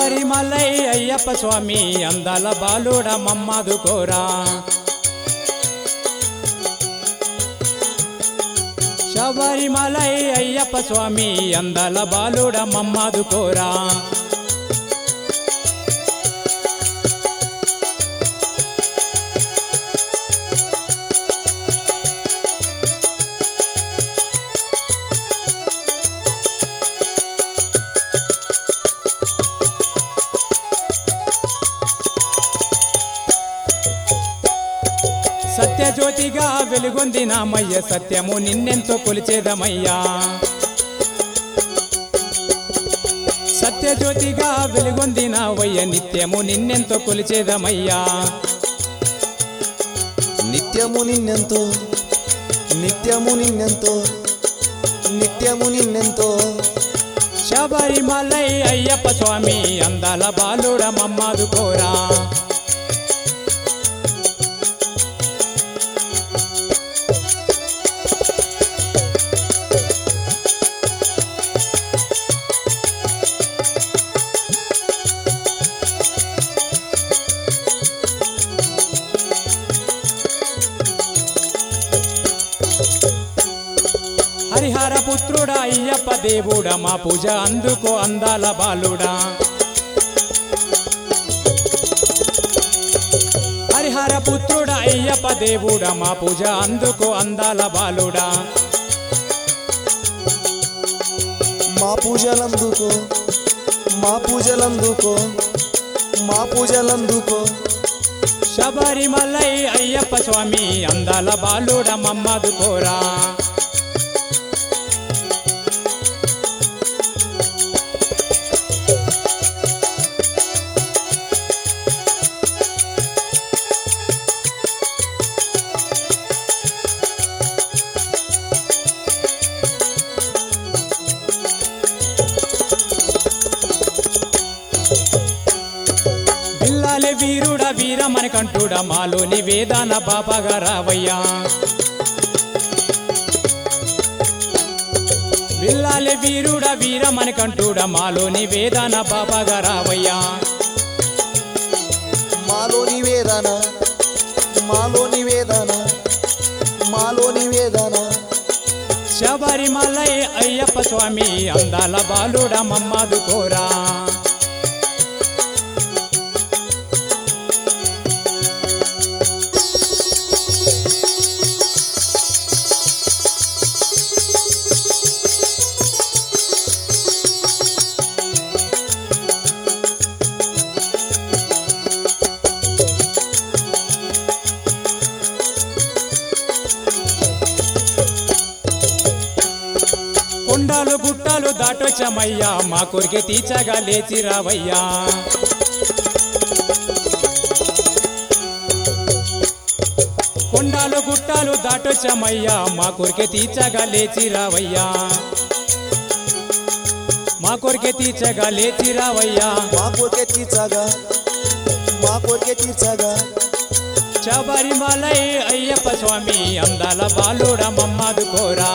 శబరిమలై అయ్యప్ప స్వామి అందాల బాలుడ మమ్మదు కోరా శబరిమలై అయ్యప్ప స్వామి అందాల బాలుడ మమ్మదు కోరా సత్యజ్యోతిగా వెలుగొందినామయ్య సత్యము నిన్నెంతో కొలిచేదమయ్యా సత్యజ్యోతిగా వెలుగొందినావయ్య నిత్యము నిన్నెంతో కొలిచేదమయ్యా నిత్యము నిన్నెంతో నిత్యము నిన్నెంతో నిత్యము నిన్నెంతో శబరిమలై అయ్యప్ప స్వామి అందాల బాలుడ మమ్మదు కోరా హరిహర పుత్రుడా అయ్యప్ప దేవుడా మా పూజ అందుకో అందాల బాలుడా హరిహర పుత్రుడా అయ్యప్ప దేవుడా మా పూజ అందుకో అందాల బాలుడా మా పూజలందుకో మా పూజలందుకో మా పూజలందుకో శబరిమలై అయ్యప్ప స్వామి అందాల బాలుడ మమ్మదు కోరా పిల్లాలే వీరుడా వీరమని కంటుడా మాలోని వేదాన బాబాగా రావయ్యా విల్లాలే వీరుడా వీరమని కంటుడా మాలోని వేదాన బాబాగా రావయ్యా మాలోని వేదన మాలోని వేదన మాలోని వేదన శబరిమలై అయ్యప్ప స్వామి అందాల బాలుడ మమ్మదు కోరా కొండలు గుట్టలు దాటొచ్చమయ్యా మా కొరికే తీర్చగా లేచి రావయ్యా కొండలు గుట్టలు దాటొచ్చమయ్యా మా కొరికే తీర్చగా లేచి రావయ్యా మా కొరికే తీర్చగా లేచి రావయ్యా మా కోరికే తీర్చగా మా కోరికే తీర్చగా శబరిమలై అయ్యప్ప స్వామి అందాల బాలుడ మమ్మదు కోరా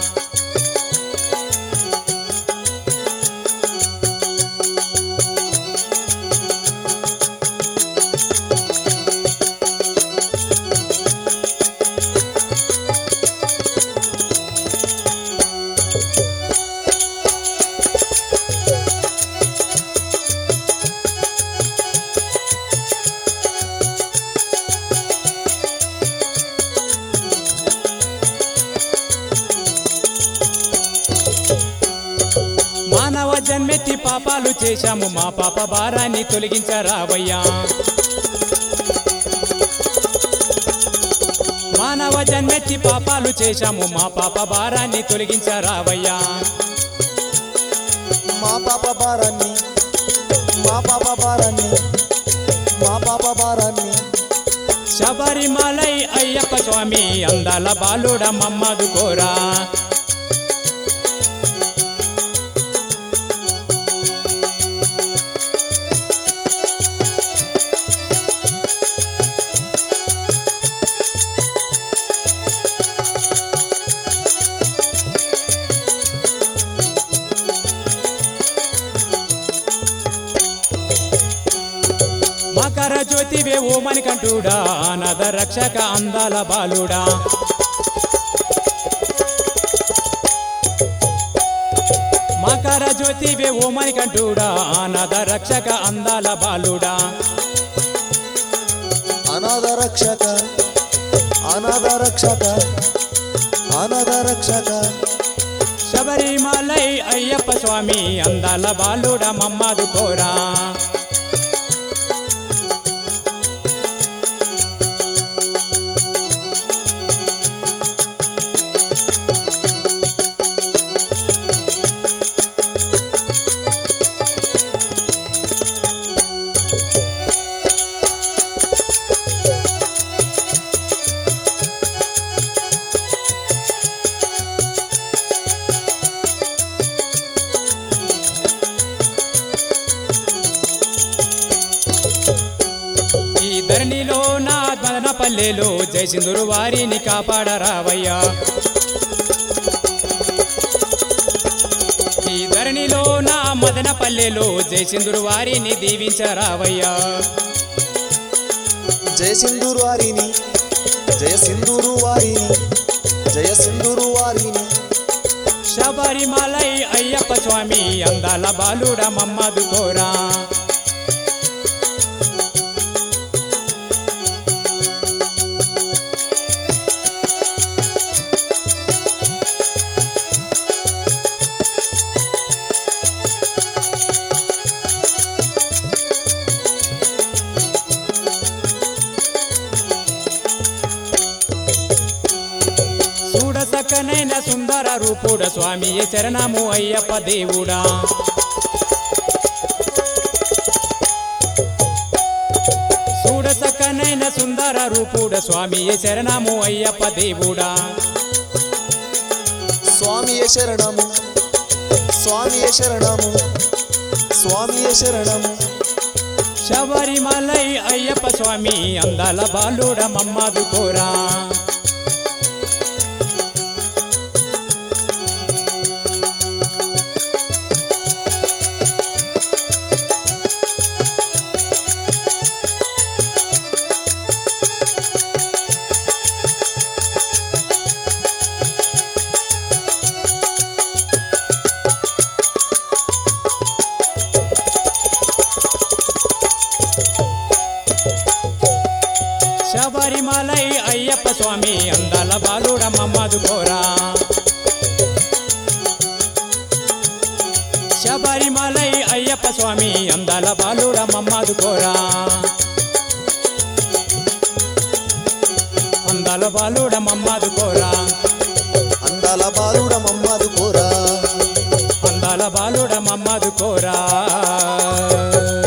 మానవ జన్మెత్తి పాపాలు చేశాము మా పాప భారాన్ని తొలగించరావయ్యా మానవ జన్మెత్తి పాపాలు చేశాము మా పాప భారాన్ని తొలగించరావయ్యా మా పాప భారాన్ని మా పాప భారాన్ని మా పాప భారాన్ని శబరిమలై అయ్యప్ప స్వామి అందాల బాలుడ మమ్మదు కోరా మణికంఠుడా అనాథ రక్షక అందాల బాలుడా మకర జ్యోతివే ఓ మణికంఠుడా అనాథ రక్షక అందాల బాలుడా అనాథ రక్షక అనాథ రక్షక అనాథ రక్షక శబరిమలై అయ్యప్ప స్వామి అందాల బాలుడా మమ్మాదు కోరా ఈ ధరణిలో నా మదన పల్లెలో జయసింధురు వారిని కాపాడరావయ్యా ఈ ధరణిలో నా మదన పల్లెలో జయసింధురు వారిని దీవించరావయ్యా జయ సింధూరు వారిని జయ సింధూరు వారిని జయ సింధూరు వారిని శబరిమలై అయ్యప్ప స్వామి అందాల బాలుడ మమ్మదు కోరా చూడ సక్కనైన సుందర రూపుడ స్వామి శరణము అయ్యప్ప దేవుడా చూడ సక్కనైన సుందర రూపుడ స్వామి శరణము అయ్యప్ప దేవుడా స్వామియే శరణము స్వామియే శరణము స్వామియే శరణము శబరిమలై అయ్యప్ప స్వామి అందాల బాలుడ మమ్మదు కోరా శబరిమలై అయ్యప్ప స్వామి అందాల బాలుడ మమ్మదు కోరా శబరిమలై అయ్యప్ప స్వామి అందాల బాలుడ మమ్మదు కోరా అందాల బాలుడ మమ్మదు కోరా అందాల బాలుడ మమ్మదు కోరా అందాల బాలుడ మమ్మదు కోరా